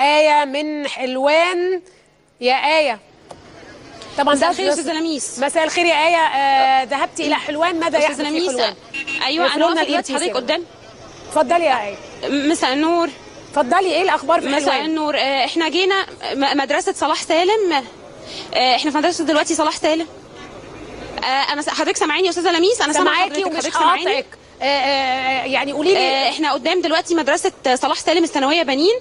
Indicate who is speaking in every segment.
Speaker 1: آية من حلوان يا آية طبعا
Speaker 2: مساء
Speaker 1: ده
Speaker 2: الخير يا
Speaker 1: بس-
Speaker 2: استاذه لميس
Speaker 1: مساء الخير يا آية آه ذهبت إلى حلوان ماذا يحدث
Speaker 2: استاذه
Speaker 1: في
Speaker 2: لميس
Speaker 1: حلوان؟
Speaker 2: ايوه انا
Speaker 1: يقفلوا لنا
Speaker 2: واقفه دلوقتي
Speaker 1: الإي تي
Speaker 2: حضرتك
Speaker 1: سي.
Speaker 2: قدام
Speaker 1: اتفضلي يا آية
Speaker 2: مساء النور
Speaker 1: اتفضلي إيه الأخبار في
Speaker 2: مساء
Speaker 1: حلوان؟
Speaker 2: النور آه، احنا جينا م- مدرسه صلاح سالم آه، احنا في مدرسه دلوقتي صلاح سالم آه، انا س- حضرتك سامعيني يا استاذه لميس انا سامعه
Speaker 1: سامعاكي
Speaker 2: حضرتك
Speaker 1: ومش
Speaker 2: حضرتك سامعيني
Speaker 1: هقاطعك آه، آه، يعني قولي
Speaker 2: آه،
Speaker 1: لي
Speaker 2: احنا قدام دلوقتي مدرسه صلاح سالم الثانويه بنين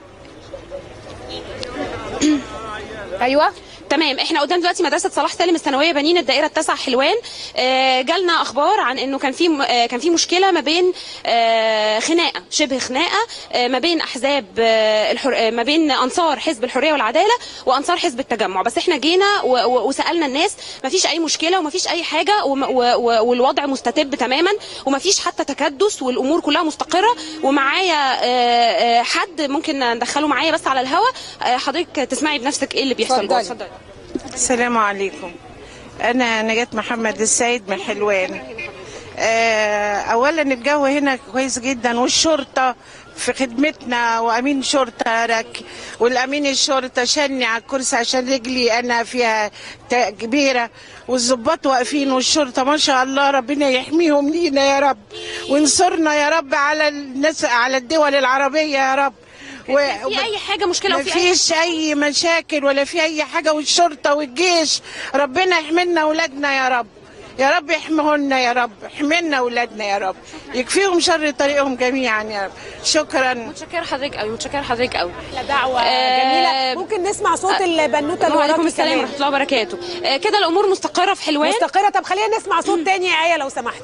Speaker 1: أيوه
Speaker 2: تمام احنا قدام دلوقتي مدرسه صلاح سالم الثانويه بنين الدائره التاسعه حلوان آه، جالنا اخبار عن انه كان في م- آه، كان في مشكله ما بين آه، خناقه شبه خناقه آه، ما بين احزاب آه، الحر... آه، ما بين انصار حزب الحريه والعداله وانصار حزب التجمع بس احنا جينا و... و... وسالنا الناس ما فيش اي مشكله وما فيش اي حاجه وم... و... و... والوضع مستتب تماما وما فيش حتى تكدس والامور كلها مستقره ومعايا آه، آه، حد ممكن ندخله معايا بس على الهوا آه، حضرتك تسمعي بنفسك ايه اللي بيحصل جوه
Speaker 1: اتفضلي.
Speaker 2: اتفضلي
Speaker 3: السلام عليكم انا نجاة محمد السيد من حلوان آه، اولا الجو هنا كويس جدا والشرطه في خدمتنا وامين شرطه رك والامين الشرطه شني على الكرسي عشان رجلي انا فيها تا- كبيره والظباط واقفين والشرطه ما شاء الله ربنا يحميهم لينا يا رب وانصرنا يا رب على الناس على الدول العربيه يا رب و...
Speaker 2: في اي حاجه مشكله
Speaker 3: ما
Speaker 2: وفي اي
Speaker 3: فيش اي مشاكل ولا في اي حاجه والشرطه والجيش ربنا يحملنا اولادنا يا رب يا رب يحميهن يا رب احملنا اولادنا يا رب يكفيهم شر طريقهم جميعا يا رب شكرا
Speaker 2: متشكره حضرتك قوي متشكره حضرتك قوي
Speaker 1: أحلى دعوة
Speaker 2: آه،
Speaker 1: جميلة ممكن نسمع صوت البنوتة اللي
Speaker 2: وعليكم
Speaker 1: وراكي
Speaker 2: السلام
Speaker 1: كمان
Speaker 2: ورحمه الله وبركاته آه، كده الامور مستقره في حلوان
Speaker 1: مستقرة طب خلينا نسمع صوت تاني يا آية لو سمحتي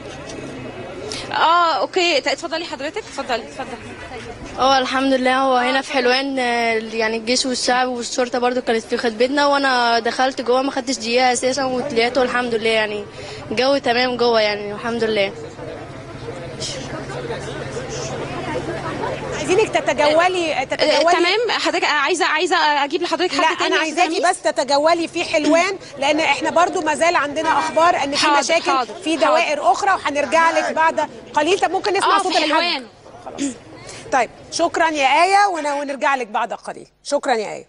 Speaker 2: اه اوكي ت- اتفضلي حضرتك اتفضلي اتفضلي
Speaker 4: اه الحمد لله هو هنا في حلوان آه، يعني الجيش والشعب والشرطه برضو كانت في خدمتنا وانا دخلت جوه ما خدتش دقيقه اساسا وطلعت والحمد لله يعني الجو تمام جوه يعني الحمد لله
Speaker 1: عايزينك تتجولي
Speaker 2: آه،
Speaker 1: تتجولي
Speaker 2: تمام حضرتك آه، عايزه عايزه اجيب لحضرتك
Speaker 1: لا
Speaker 2: حد تاني
Speaker 1: انا
Speaker 2: يا
Speaker 1: عايزاكي
Speaker 2: أستاذة
Speaker 1: بس تتجولي في حلوان لان احنا برضو ما زال عندنا اخبار ان في
Speaker 2: حاضر،
Speaker 1: مشاكل
Speaker 2: حاضر،
Speaker 1: في دوائر اخرى وهنرجع لك بعد قليل طب ممكن نسمع
Speaker 2: اه
Speaker 1: صوت
Speaker 2: في
Speaker 1: الحاج
Speaker 2: حلوان
Speaker 1: طيب شكرا يا آية ون- ونرجع لك بعد قليل شكرا يا آية